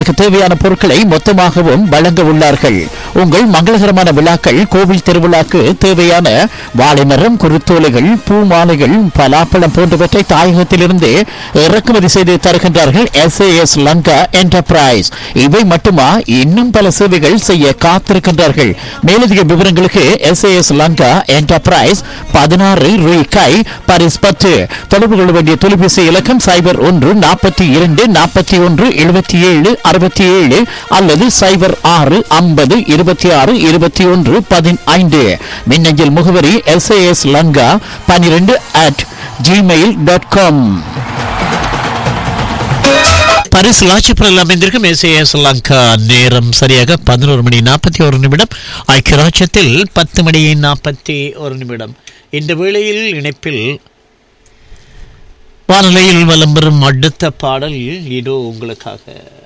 உங்களுக்கு தேவையான பொருட்களை மொத்தமாகவும் வழங்க உள்ளார்கள் உங்கள் மங்களகரமான விழாக்கள் கோவில் திருவிழாக்கு தேவையான வாழைமரம் குருத்தோலைகள் பூ மாலைகள் பலாப்பழம் போன்றவற்றை தாயகத்திலிருந்து இறக்குமதி செய்து தருகின்றார்கள் எஸ் லங்கா என்டர்பிரைஸ் இவை மட்டுமா இன்னும் பல சேவைகள் செய்ய காத்திருக்கின்றார்கள் மேலதிக விவரங்களுக்கு எஸ் லங்கா என்டர்பிரைஸ் பதினாறு ரூபாய் பரிஸ் பத்து தொடர்பு கொள்ள வேண்டிய தொலைபேசி இலக்கம் சைபர் ஒன்று நாற்பத்தி இரண்டு நாற்பத்தி ஒன்று எழுபத்தி ஏழு அறுபத்தி ஏழு அல்லது சைபர் ஆறு ஐம்பது இருபத்தி ஆறு இருபத்தி ஒன்று பதினைந்து மின்னஞ்சல் முகவரி எஸ் லங்கா பன்னிரெண்டு அட் ஜிமெயில் டாட் காம் பரிசு லாட்சிபுரம் அமைந்திருக்கும் எஸ்ஏஎஸ் லங்கா நேரம் சரியாக பதினோரு மணி நாற்பத்தி ஒரு நிமிடம் ஐக்கியராட்சத்தில் பத்து மணி நாற்பத்தி ஒரு நிமிடம் இந்த வேளையில் இணைப்பில் வானிலையில் வலம் பெறும் அடுத்த பாடல் இதோ உங்களுக்காக